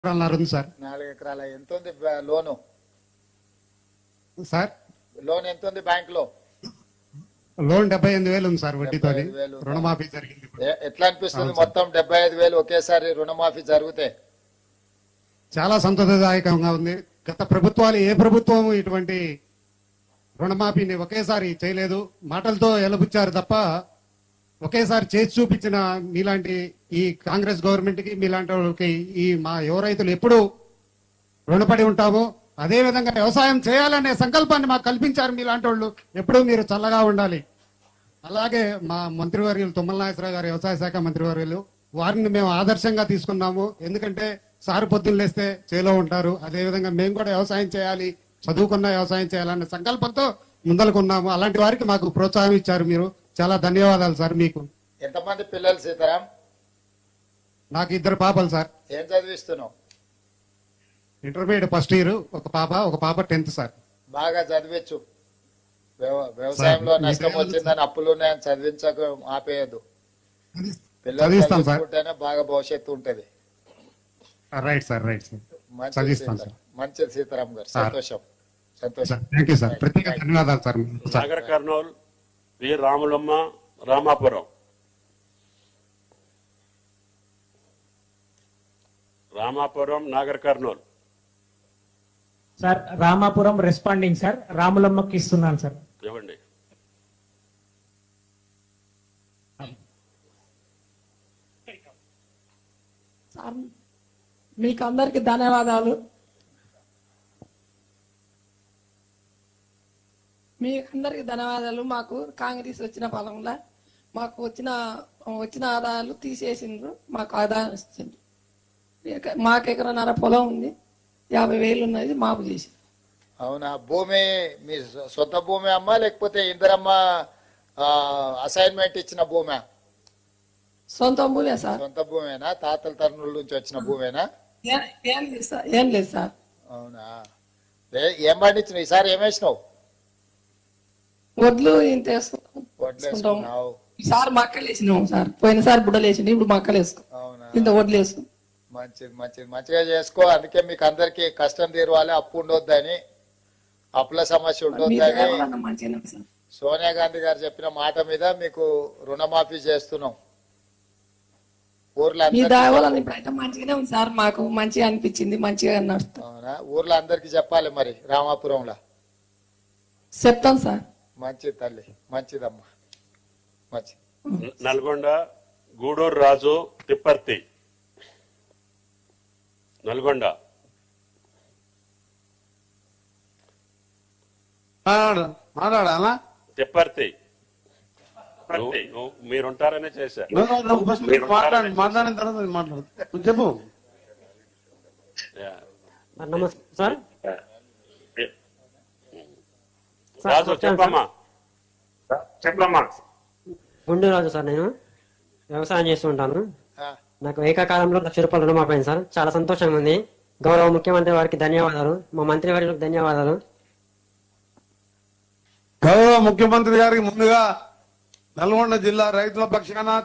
ఎకరాలన్నర ఉంది సార్ నాలుగు ఎకరాల ఎంత ఉంది బ- లోను సార్ లోన్ ఎంత ఉంది బ్యాంక్ లో లోన్ డెబ్బై ఎనిమిది వేలు ఉంది సార్ వడ్డీతో 75,000 ఉందా? రుణమాఫీ జరిగింది ఇప్పుడు. ఎ- ఎట్లా అనిపిస్తుంది అవును సార్. మొత్తం డెబ్బై ఐదు వేలు ఒకేసారి రుణమాఫీ జరిగితే చాలా సంతోషదాయకంగా ఉంది గత ప్రభుత్వాలు ఏ ప్రభుత్వం ఇటువంటి రుణమాఫీని ఒకేసారి చేయలేదు మాటలతో ఎలబుచ్చారు తప్ప ఒకేసారి చేసి చూపించిన మీలాంటి ఈ కాంగ్రెస్ గవర్నమెంట్ కి మీలాంటి వాళ్ళకి ఈ మా యువ రైతులు ఎప్పుడు రుణపడి ఉంటాము అదే విధంగా వ్యవసాయం చేయాలనే సంకల్పాన్ని మాకు కల్పించారు మీలాంటి వాళ్ళు ఎప్పుడూ మీరు చల్లగా ఉండాలి అలాగే మా మంత్రివర్యులు తుమ్మల నాగేశ్వరరావు గారు వ్యవసాయ శాఖ మంత్రివర్యులు వారిని మేము ఆదర్శంగా తీసుకున్నాము ఎందుకంటే సారు పొద్దున్న లేస్తే చేలో ఉంటారు అదే విధంగా మేము కూడా వ్యవసాయం చేయాలి చదువుకున్న వ్యవసాయం చేయాలనే సంకల్పంతో ముందలుకున్నాము అలాంటి వారికి మాకు ప్రోత్సాహం ఇచ్చారు మీరు చాలా ధన్యవాదాలు సార్ మీకు ఎంతమంది పిల్లలు సీతారాం నాకు ఇద్దరు పాపలు సార్ ఏం చదివిస్తున్నావు ఇంటర్మీడియట్ ఫస్ట్ ఇయర్ ఒక పాప ఒక పాప టెన్త్ సార్ బాగా చదివించు వ్యవ- వ్యవసాయంలో సార్, నష్టం మీ వచ్చిందని అప్పులు ఉన్నాయని చదివించక ఆపేయద్దు పిల్లలు చదివిస్తాం సార్. చదువుకుంటేనే బాగా భవిష్యత్తు ఉంటది రైట్ సార్ రైట్ సార్ మంచిది చదివిస్తాం సీతారాం మంచిది సీతారాం గారు సార్. సంతోషం సంతోషం థ్యాంక్ యూ సార్ ప్రత్యేక ధన్యవాదాలు sir sir Nagar Kurnool V Ramulamma Ramapuram Ramapuram Nagar Kurnool sir Ramapuram responding sir రాములమ్మకి ఇస్తున్నాను సార్ ఇవ్వండి సార్ మీకు అందరికి ధన్యవాదాలు మీ అందరికి ధన్యవాదాలు మాకు కాంగ్రెస్ వచ్చిన ఫలంలో మాకు వచ్చిన వచ్చిన ఆదాయాలు తీసేసిండ్రు మాకు ఆదాయం ఇచ్చిండ్రు ఎక- మాకు ఎకరన్నర పొలం ఉంది యాభై వేలు ఉన్నది మాపు చేసి అవునా భూమి మీ సొ- సొంత భూమి అమ్మా లేకపోతే ఇందరమ్మ అసైన్మెంట్ ఇచ్చిన భూమా సొంత భూమే సార్ సొంత భూమేనా తాతల తరుణుల నుంచి వచ్చిన భూమేనా ఏ- ఏం లేదు సార్ ఏం లేదు సార్ అవునా ఏ- ఏం పండించినావు ఈసారి ఏం వేసినావు వడ్లు ఇంత వేసుకుంటాం వడ్లు వేసుకున్నావు ఈసారి మక్కలు వేసినాం సార్ పోయినసారి బుడ్డలు వేసిండు ఇప్పుడు మక్కలు వేసుకున్నాం అవునా ఇంత వడ్లు వేసుకున్నాం మంచిది మంచిది మంచిగా చేసుకో అందుకే మీకు అందరికి కష్టం తీరవాలి అప్పు ఉండొద్దని అప్పుల సమస్య మీ ఉండొద్దని దయ వలన మంచిగానే ఉంది సార్ సోనియా గాంధీ గారు చెప్పిన మాట మీద మీకు రుణమాఫీ చేస్తున్నాం ఊర్లో మీ అందరికీ దయ వలన ఇప్పుడైతే మంచిగానే ఉంది సార్ మాకు మంచిగా అనిపించింది మంచిగా నడుస్తాం అవునా ఊర్లో అందరికి చెప్పాలి మరి రామాపురంలో చెప్తాం సార్ మంచిది తల్లి మంచిదమ్మా మంచిది న- నల్గొండ గూడూరు రాజు తిప్పర్తి నల్గొండ మాట్లాడు మాట్లాడాలా తిప్పర్తి నువ్వు- నువ్వు- మీరుంటారనే చేశా నువ్వు నువ్వు ఫస్ట్ మీరు మాట్లాడు మాట్లాడిన తర్వాత నేను మాట్లాడు నువ్వు చెప్పు యా. నమస్తే సార్ రాజు చెప్పమ్మా చెప్పమ్మా గుండూరాజు సార్ నేను వ్యవసాయం చేస్తుంటాను ఆ, నాకు ఏకకాలంలో లక్ష రూపాయలు రుణమాఫీ అయింది సార్ చాలా సంతోషంగా ఉంది గౌరవ ముఖ్యమంత్రి వారికి ధన్యవాదాలు మా మంత్రి వారికి ధన్యవాదాలు గౌరవ ముఖ్యమంత్రి గారికి ముందుగా నల్గొండ జిల్లా రైతుల పక్షాన